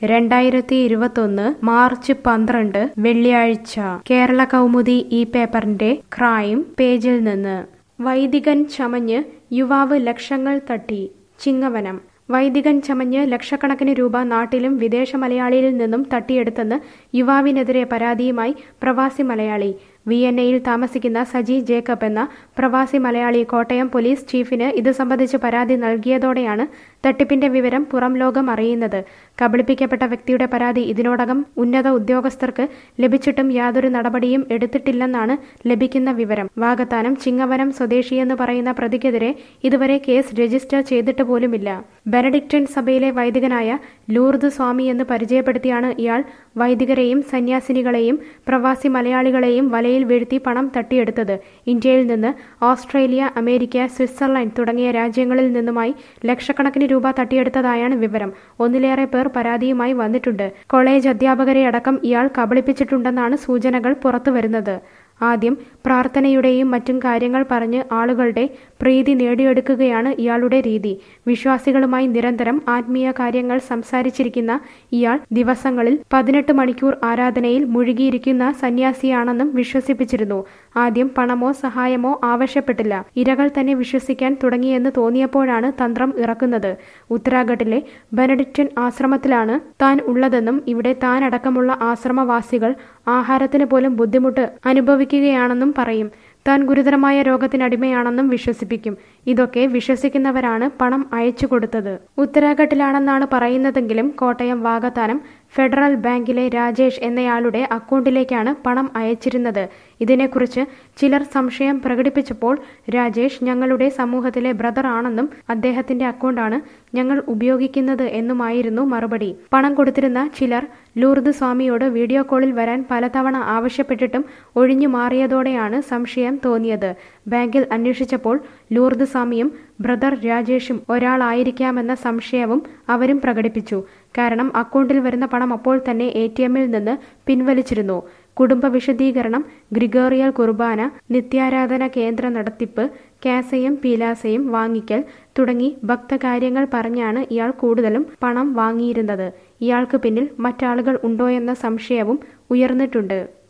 രണ്ടായിരത്തി ഇരുപത്തൊന്ന് മാർച്ച് പന്ത്രണ്ട് വെള്ളിയാഴ്ച കേരള കൗമുദി ഈ പേപ്പറിന്റെ ക്രൈം പേജിൽ നിന്ന് വൈദികൻ ചമഞ്ഞ് യുവാവ് ലക്ഷങ്ങൾ തട്ടി ചിങ്ങവനം വൈദികൻ ചമഞ്ഞ് ലക്ഷക്കണക്കിന് രൂപ നാട്ടിലും വിദേശ മലയാളിയിൽ നിന്നും തട്ടിയെടുത്തെന്ന് യുവാവിനെതിരെ പരാതിയുമായി പ്രവാസി മലയാളി വിയന്നയിൽ താമസിക്കുന്ന സജി ജേക്കബ് എന്ന പ്രവാസി മലയാളി കോട്ടയം പോലീസ് ചീഫിന് ഇത് സംബന്ധിച്ച് പരാതി നൽകിയതോടെയാണ് തട്ടിപ്പിന്റെ വിവരം പുറം ലോകം അറിയുന്നത് കബളിപ്പിക്കപ്പെട്ട വ്യക്തിയുടെ പരാതി ഇതിനോടകം ഉന്നത ഉദ്യോഗസ്ഥർക്ക് ലഭിച്ചിട്ടും യാതൊരു നടപടിയും എടുത്തിട്ടില്ലെന്നാണ് ലഭിക്കുന്ന വിവരം വാകത്താനം ചിങ്ങവനം സ്വദേശിയെന്ന് പറയുന്ന പ്രതിക്കെതിരെ ഇതുവരെ കേസ് രജിസ്റ്റർ ചെയ്തിട്ട് പോലുമില്ല ബെനഡിക്റ്റൻ സഭയിലെ വൈദികനായ ലൂർദ് സ്വാമി എന്ന് പരിചയപ്പെടുത്തിയാണ് ഇയാൾ വൈദികരെയും സന്യാസിനികളെയും പ്രവാസി മലയാളികളെയും വലയിൽ വീഴ്ത്തി പണം തട്ടിയെടുത്തത് ഇന്ത്യയിൽ നിന്ന് ഓസ്ട്രേലിയ അമേരിക്ക സ്വിറ്റ്സർലൻഡ് തുടങ്ങിയ രാജ്യങ്ങളിൽ നിന്നുമായി ലക്ഷക്കണക്കിന് രൂപ തട്ടിയെടുത്തതായാണ് വിവരം ഒന്നിലേറെ പേർ പരാതിയുമായി വന്നിട്ടുണ്ട് കോളേജ് അധ്യാപകരെ അടക്കം ഇയാൾ കബളിപ്പിച്ചിട്ടുണ്ടെന്നാണ് സൂചനകൾ പുറത്തുവരുന്നത് ആദ്യം പ്രാർത്ഥനയുടെയും മറ്റും കാര്യങ്ങൾ പറഞ്ഞ് ആളുകളുടെ പ്രീതി നേടിയെടുക്കുകയാണ് ഇയാളുടെ രീതി വിശ്വാസികളുമായി നിരന്തരം ആത്മീയ കാര്യങ്ങൾ സംസാരിച്ചിരിക്കുന്ന ഇയാൾ ദിവസങ്ങളിൽ പതിനെട്ട് മണിക്കൂർ ആരാധനയിൽ മുഴുകിയിരിക്കുന്ന സന്യാസിയാണെന്നും വിശ്വസിപ്പിച്ചിരുന്നു ആദ്യം പണമോ സഹായമോ ആവശ്യപ്പെട്ടില്ല ഇരകൾ തന്നെ വിശ്വസിക്കാൻ തുടങ്ങിയെന്ന് തോന്നിയപ്പോഴാണ് തന്ത്രം ഇറക്കുന്നത് ഉത്തരാഖണ്ഡിലെ ബെനഡിക്റ്റൻ ആശ്രമത്തിലാണ് താൻ ഉള്ളതെന്നും ഇവിടെ താനടക്കമുള്ള ആശ്രമവാസികൾ ആഹാരത്തിന് പോലും ബുദ്ധിമുട്ട് അനുഭവിക്കുകയാണെന്നും പറയും താൻ ഗുരുതരമായ രോഗത്തിനടിമയാണെന്നും വിശ്വസിപ്പിക്കും ഇതൊക്കെ വിശ്വസിക്കുന്നവരാണ് പണം അയച്ചു കൊടുത്തത് ഉത്തരാഖണ്ഡിലാണെന്നാണ് പറയുന്നതെങ്കിലും കോട്ടയം വാകത്താനം ഫെഡറൽ ബാങ്കിലെ രാജേഷ് എന്നയാളുടെ അക്കൗണ്ടിലേക്കാണ് പണം അയച്ചിരുന്നത് ഇതിനെക്കുറിച്ച് ചിലർ സംശയം പ്രകടിപ്പിച്ചപ്പോൾ രാജേഷ് ഞങ്ങളുടെ സമൂഹത്തിലെ ബ്രദർ ആണെന്നും അദ്ദേഹത്തിന്റെ അക്കൗണ്ടാണ് ഞങ്ങൾ ഉപയോഗിക്കുന്നത് എന്നുമായിരുന്നു മറുപടി പണം കൊടുത്തിരുന്ന ചിലർ ലൂർദ് സ്വാമിയോട് വീഡിയോ കോളിൽ വരാൻ പലതവണ ആവശ്യപ്പെട്ടിട്ടും ഒഴിഞ്ഞു മാറിയതോടെയാണ് സംശയം തോന്നിയത് ബാങ്കിൽ അന്വേഷിച്ചപ്പോൾ ലൂർദ് സ്വാമിയും ബ്രദർ രാജേഷും ഒരാളായിരിക്കാമെന്ന സംശയവും അവരും പ്രകടിപ്പിച്ചു കാരണം അക്കൗണ്ടിൽ വരുന്ന പണം അപ്പോൾ തന്നെ എ ടി എമ്മിൽ നിന്ന് പിൻവലിച്ചിരുന്നു കുടുംബ വിശദീകരണം ഗ്രിഗോറിയൽ കുർബാന നിത്യാരാധന കേന്ദ്ര നടത്തിപ്പ് കാസയും പീലാസയും വാങ്ങിക്കൽ തുടങ്ങി ഭക്തകാര്യങ്ങൾ പറഞ്ഞാണ് ഇയാൾ കൂടുതലും പണം വാങ്ങിയിരുന്നത് ഇയാൾക്ക് പിന്നിൽ മറ്റാളുകൾ ഉണ്ടോയെന്ന സംശയവും ഉയർന്നിട്ടുണ്ട്